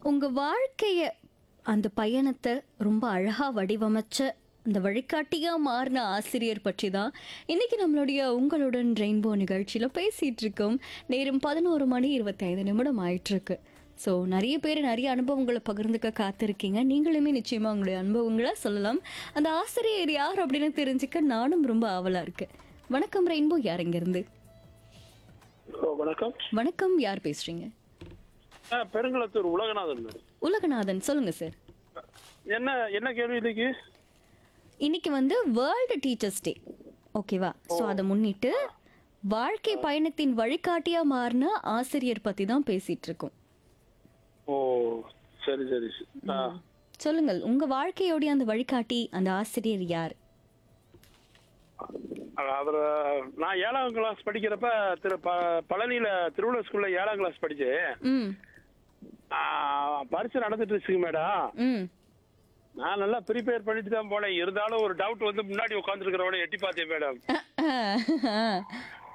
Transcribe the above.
உங்க வாழ்க்கைய அந்த பயணத்தை ரொம்ப அழகா வடிவமைச்ச அந்த வழிகாட்டியா மாறின ஆசிரியர் பற்றி தான் இன்னைக்கு நம்மளுடைய உங்களுடன் ரெயின்போ நிகழ்ச்சியில பேசிட்டு இருக்கோம் நேரம் பதினோரு மணி இருபத்தைந்து நிமிடம் ஆயிட்டு இருக்கு ஸோ நிறைய பேர் நிறைய அனுபவங்களை பகிர்ந்துக்க காத்திருக்கீங்க நீங்களுமே நிச்சயமா உங்களுடைய அனுபவங்களை சொல்லலாம் அந்த ஆசிரியர் யார் அப்படின்னு தெரிஞ்சுக்க நானும் ரொம்ப ஆவலா இருக்கு வணக்கம் ரெயின்போ யார் இங்க இருந்து ஓ, வணக்கம் வணக்கம் யார் பேசுறீங்க ஆ, பெருங்குளத்தூர் உலகநாதன் மேடம் உலகநாதன் சொல்லுங்க சார் என்ன என்ன கேள்வி இன்னைக்கு இன்னைக்கு வந்து வேர்ல்டு டீச்சர்ஸ் டே ஓகேவா ஸோ அதை முன்னிட்டு வாழ்க்கை பயணத்தின் வழிகாட்டியா மாறின ஆசிரியர் பத்தி தான் பேசிட்டு இருக்கோம் ஓ சரி சரி ஆ சொல்லுங்கள் உங்க வாழ்க்கையோடைய அந்த வழிகாட்டி அந்த ஆசிரியர் யார் அதுல நான் ஏழாம் கிளாஸ் படிக்கிறப்ப திரு ப- பழனியில திருவள்ளுவர் ஸ்கூல்ல ஏழாம் கிளாஸ் படிச்சேன் ம் ஆ, பரீட்சை நடந்துட்டு இருக்குங்க மேடம் ம் நான் நல்லா ப்ரிப்பேர் பண்ணிட்டு தான் போனேன் இருந்தாலும் ஒரு டவுட் வந்து முன்னாடி உட்காந்துருக்கிறவன எட்டி பார்த்தேன் மேடம்